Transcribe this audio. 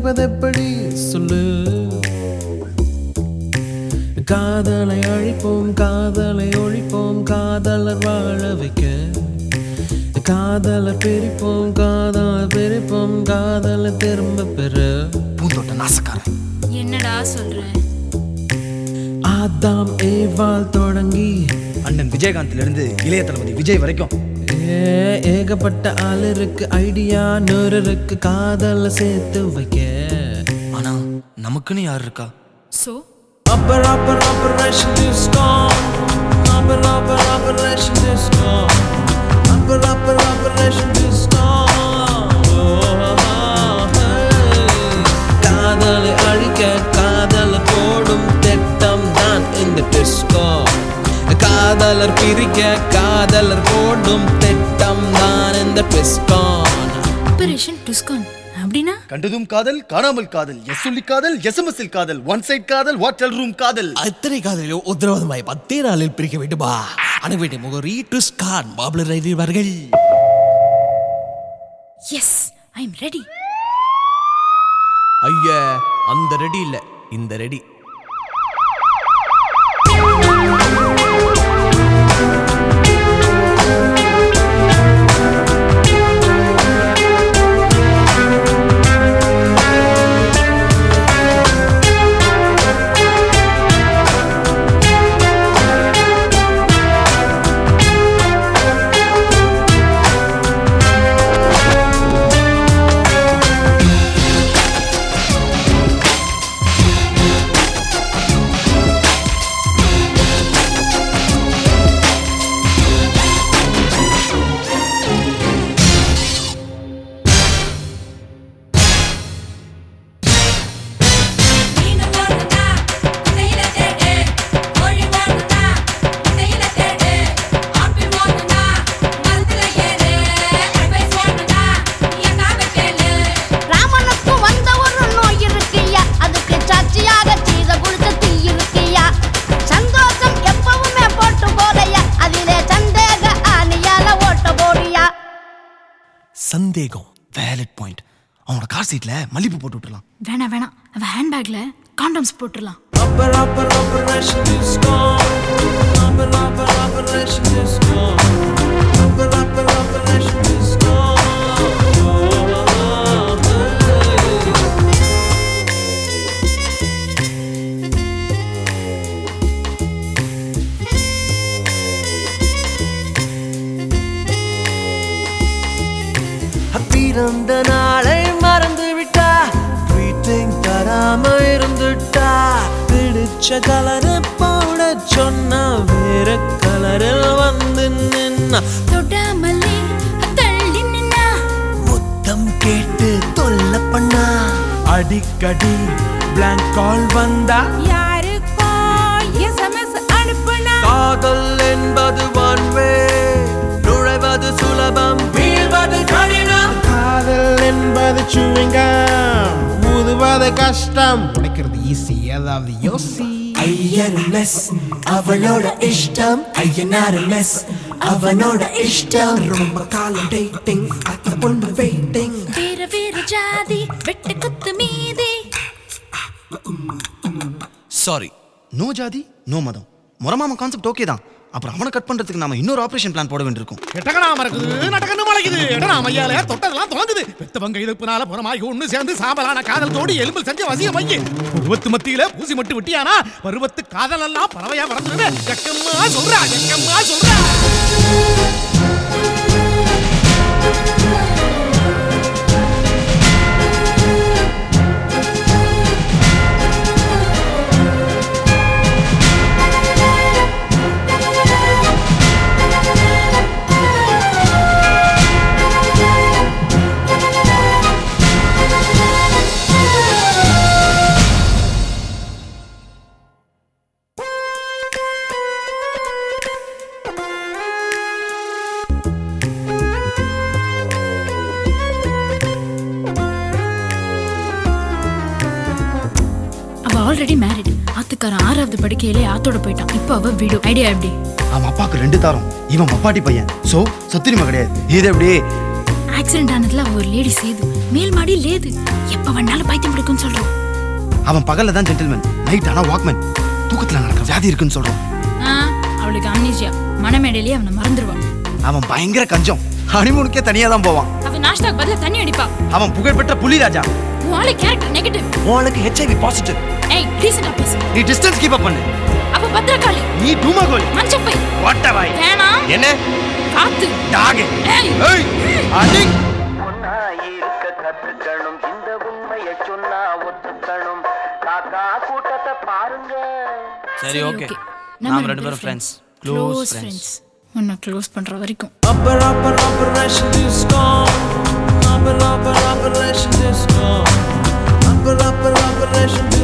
பிரிப்பதெப்படி சொல்லு காதலை அழிப்போம் காதலை ஒழிப்போம் காதலர் வாழ வைக்க காதலை பிரிப்போம் காதலை பிரிப்போம் காதலை திரும்ப பெற பூந்தோட்ட நாசக்காரன் என்னடா சொல்ற ஆதாம் ஏவாள் தொடங்கி அண்ணன் விஜயகாந்த்ல இருந்து இளைய தளபதி விஜய் வரைக்கும் ஏ, ஏகப்பட்ட ஆள் இருக்கு ஐடியா நூறு இருக்கு காதலை சேர்த்து வைக்க ஆனா நமக்குன்னு யார் இருக்கா so Upper, upper, operation disco. Upper, upper, operation disco. Upper, upper, operation disco. காதலை அழிக்க காதலை போடும் திட்டம் தான் இந்த டிஸ்கோ காதலர் பிரிக்க காதலர் போடும் திட்டம் தான் இந்த டிஸ்கான் ஆபரேஷன் டுஸ்கான் அப்படின்னா கண்டதும் காதல் காணாமல் காதல் எஸ் சொல்லி காதல் எஸ்எம்எஸ்ஸில் காதல் ஒன் சைட் காதல் வாட்டல் ரூம் காதல் அத்தனை காதலிலும் உத்தரவாதமாய் பத்தே நாளில் பிரிக்க வேண்டுமா அணுக வேண்டிய முகரி டுஸ்கான் பாபுலர் அறிவார்கள் எஸ் ஐ எம் ரெடி ஐயா அந்த ரெடி இல்ல இந்த ரெடி மீனு போடுனா இதையில தேடு கோழி போடுனா இதையில தேடு ஆப்பிள் போடுனா மரத்துல ஏறு அட்வைஸ் போடுனா எங்காக கேளு ராமனுக்கு வந்த ஒரு நோய் இருக்குய்யா அதுக்கு சாட்சியாக செய்த குளிச்ச தீ இருக்குய்யா சந்தோஷம் எப்பவுமே போட்டு போதையா அதிலே சந்தேக ஆணியால ஓட்ட போறியா சந்தேகம் வேலட் பாயிண்ட் அவனோட கார் சீட்ல மல்லிப்பூ போட்டு விட்டுலாம் வேணாம் வேணாம் அவ ஹேண்ட்பேக்ல காண்டம்ஸ் போட்டுடலாம் Upper, upper, operation disco. Upper, upper, operation disco. Upper, upper, operation disco. பிறந்த நாளை மறந்து விட்டா ட்வீட்டிங் தராம இருந்துட்டா பிடிச்ச கலரு போட சொன்னா வேற கலரில் வந்து நின்னா தொடாமலே தள்ளி நின்னா முத்தம் கேட்டு தொல்ல பண்ணா அடிக்கடி பிளாங்க் கால் வந்தா யாருக்கோ எஸ்எம்எஸ் அனுப்புனா காதல் என்பது ஒன்வே நுழைவது சுலபம் வீழ்வது கடினம் காதல் என்பது சுவிங்கம் ஊதுவது கஷ்டம் உடைக்கிறது ஈஸி ஏதாவது யோசி ஐயர் மெஸ் அவளோட இஷ்டம் ஐயனார் மெஸ் அவனோட இஷ்டம் ரொம்ப காலம் டேட்டிங் அந்த பொண்ணு வெயிட்டிங் வேற வேற ஜாதி வெட்டு குத்து மீதி சாரி நோ ஜாதி நோ மதம் முறமாம கான்செப்ட் ஓகே தான் அப்புறம் அவனை கட் பண்றதுக்கு நாம இன்னொரு ஆபரேஷன் பிளான் போட வேண்டியிருக்கும் எட்டகனாம இருக்குது நடக்கன்னு முளைக்குது எட்டனாம ஐயால தொட்டதெல்லாம் தொலைஞ்சுது பெத்தவங்க இழுப்புனால புறமாகி ஒண்ணு சேர்ந்து சாம்பலான காதல் தோடி எலும்பில் செஞ்ச வசிய மைய பருவத்து மத்தியில பூசி மட்டும் விட்டியானா பருவத்து காதல் எல்லாம் பறவையா பறந்துருவே எக்கம்மா சொல்றா எக்கம்மா சொல்றா அவ ஆல்ரெடி மேரிட் ஆத்துக்காரன் ஆறாவது படிக்கையிலே ஆத்தோட போயிட்டான் இப்போ அவ வீடு ஐடியா எப்படி அவன் அப்பாவுக்கு ரெண்டு தாரம் இவன் மப்பாட்டி பையன் சோ சொத்துரிமை கிடையாது இது எப்படி ஆக்சிடென்ட் ஆனதுல அவ ஒரு லேடி சேது மேல் மாடி லேது எப்ப வேணாலும் பைத்தியம் பிடிக்கும்னு சொல்றோம் அவன் பகல்ல தான் ஜென்டில்மேன் நைட் ஆனா வாக்மேன் தூக்கத்துல நடக்கிற வியாதி இருக்குன்னு சொல்றோம் ஆ, அவளுக்கு அம்னீசியா மனமேடையிலேயே அவனை மறந்துடுவான் அவன் பயங்கர கஞ்சம் ஹனிமூனுக்கே தனியா தான் போவான் அவ நாஷ்டாக்கு பதிலா தண்ணி அடிப்பா அவன் புகழ்பெற்ற புலிராஜா உன் ஆளு கேரக்டர் நெகட்டிவ் உனக்கு ஹெச்ஐவி பாசிட்டிவ் ஏய் டீசெண்டா பேசு நீ டிஸ்டன்ஸ் கீப் அப் பண்ணு அப்ப பத்திரகாளி நீ டூமகோல் மஞ்சப்பை வாட்டவாய் வேணாம் என்ன காத்து டாக் ஏய் ஏய் அடிங் பொண்ணா இருக்க கத்துக்கணும் இந்த உண்மையை சொன்னா ஒத்துக்கணும் காக்கா கூட்டத்தை பாருங்க சரி ஓகே okay. நாம ரெண்டு பேரும் friends close close friends friends உன்னை க்ளோஸ் பண்ற வரைக்கும் Upper, upper, operation disco. Upper, upper, operation disco. Upper, upper, operation disco.